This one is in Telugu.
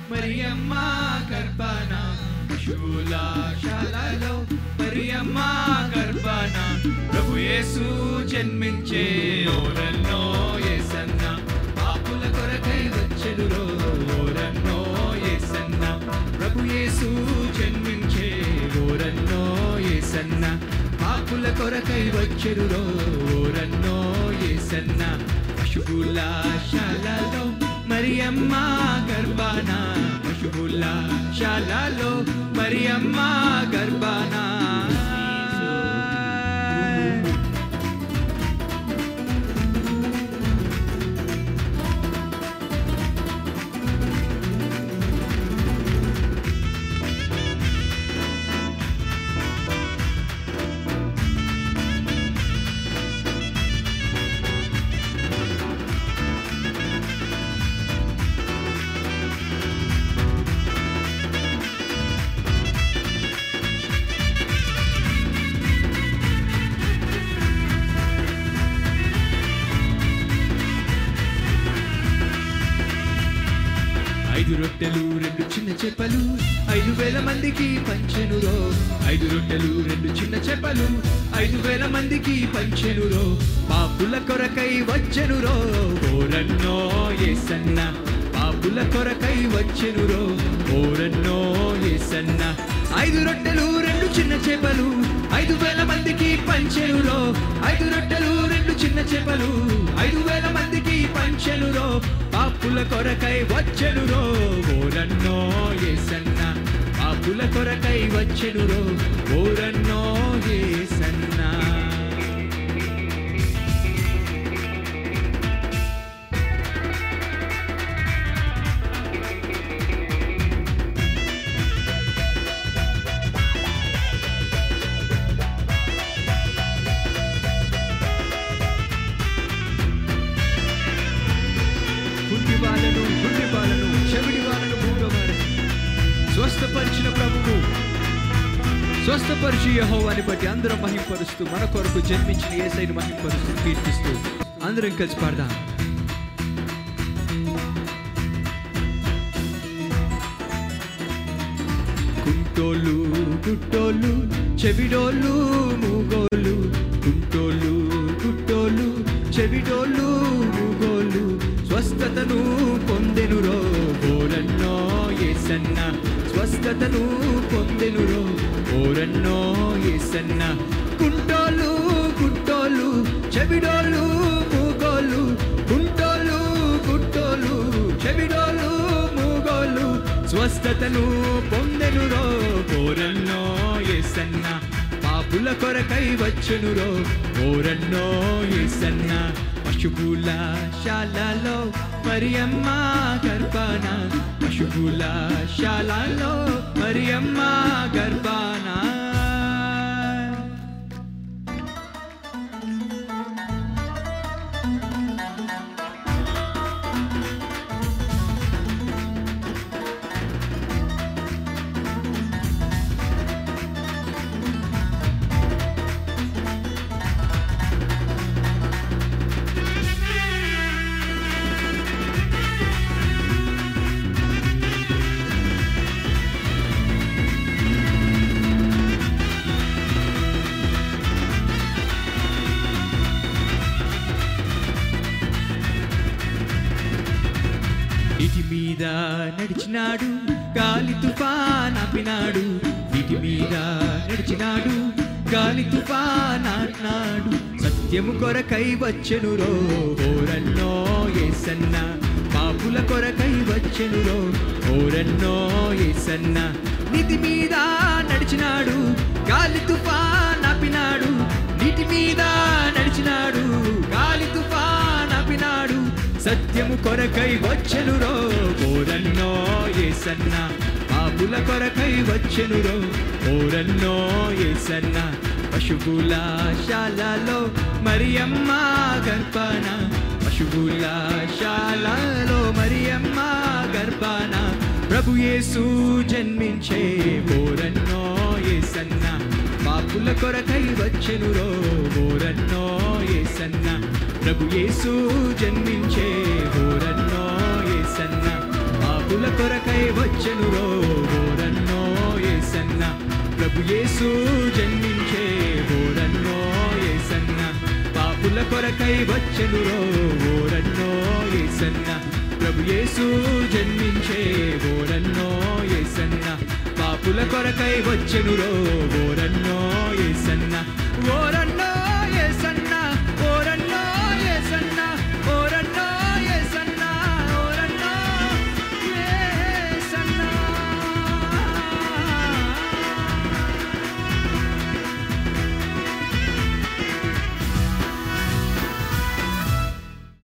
మరియమ్మ గర్భాన పశువుల శాలలో మరియమ్మ గర్భాన ప్రభు యేసు జన్మించే ఓరన్నో యేసన్న పాపుల కొరకై వచ్చెను ఓరన్నో యేసన్న ప్రభు యేసు జన్మించే ఓరన్నో యేసన్న పాపుల కొరకై వచ్చెను ఓరన్నో యేసన్న పశువుల శాలలో మరియమ్మ గర్భాన పశువుల శాలలో మరియమ్మ గర్భాన ఐదు రొట్టెలు రెండు చిన్న చేపలు ఐదు వేల మందికి పంచెనురో ఐదు రొట్టెలు రెండు చిన్న చేపలు ఐదు వేల మందికి పంచెనురో పాపుల కొరకై వచ్చెనురో ఓరన్నో ఏసన్న పాపుల కొరకై వచ్చెనురో ఓరన్నో ఏసన్న ఐదు రొట్టెలు రెండు చిన్న చేపలు ఐదు వేల మందికి పంచెనురో ఐదు రొట్టెలు రెండు చిన్న చేపలు ఐదు వేల మందికి పంచెనురో పాపుల కొరకై వచ్చెనురో ఓరన్నో ఏసన్న పాపుల కొరకై వచ్చెనురో ఓరన్నో ఏసన్న గుడ్డి వాళ్ళను గుడ్డి వాళ్ళను చెవిడి వాళ్ళను మూగవారని స్వస్థపరిచిన ప్రభువు స్వస్థపరిచి యెహోవాని బట్టి అందరం మహింపరుస్తూ మన కొరకు జన్మించిన ఏసైని మహింపరుస్తూ కీర్తిస్తూ అందరం కలిసి పాడదాం కుంటోళ్ళు గుట్టోళ్ళు చెవిడోళ్ళు మూగోళ్ళు కుంటోళ్ళు గుట్టోళ్ళు చెవిడోళ్ళు మూగోళ్ళు స్వస్థతను పొందెనురో ఓరన్నో ఏసన్న స్వస్థతను పొందెనురో ఓరన్నో ఏసన్న కుంటోళ్ళు గుట్టోళ్ళు చెవిడోళ్ళు మూగోళ్ళు కుంటోళ్ళు గుట్టోళ్ళు చెవిడోళ్ళు మూగోళ్ళు స్వస్థతను పొందెనురో ఓరన్నో ఏసన్న పాపుల కొరకై వచ్చునురో ఓరన్నో ఏసన్న పశువుల శాలలో మరియమ్మ గర్భాన పశువుల శాలలో మరియమ్మ గర్భాన ఇటి మీద నడిచినాడు గాలి తుఫాన్ ఆపినాడు ఇటి మీద నడిచినాడు గాలి తుఫాన్ ఆపినాడు సత్యము కొరకై వచ్చెను రో ఓరన్నో ఏసన్న పాపుల కొరకై వచ్చెను రో ఓరన్నో ఏసన్న నీతి మీద నడిచినాడు గాలి తుఫాన్ ఆపినాడు నీటి మీద నడిచినాడు గాలి తుఫాన్ ఆపినాడు సత్యము కొరకై వచ్చెనురో ఓరన్నో ఏసన్న పాపుల కొరకై వచ్చెనురో ఓరన్నో ఏసన్న పశువుల శాలలో మరియమ్మ గర్భాన పశువుల శాలలో మరియమ్మ గర్భాన ప్రభు యేసు జన్మించే ఓరన్నో ఏసన్న పాపుల కొరకై వచ్చెనురో ఓరన్నో ఏసన్న ప్రభు యేసు జన్మించే ఓరన్నో ఏసన్న పాపుల కొరకై వచ్చెను రో ఓరన్నో ఏసన్న ప్రభు యేసు జన్మించే ఓరన్నో ఏసన్న పాపుల కొరకై వచ్చెను రో ఓరన్నో ఏసన్న ప్రభు యేసు జన్మించే ఓరన్నో ఏసన్న పాపుల కొరకై వచ్చెను రో ఓరన్నో ఏసన్న ఓరన్నో ఏసన్న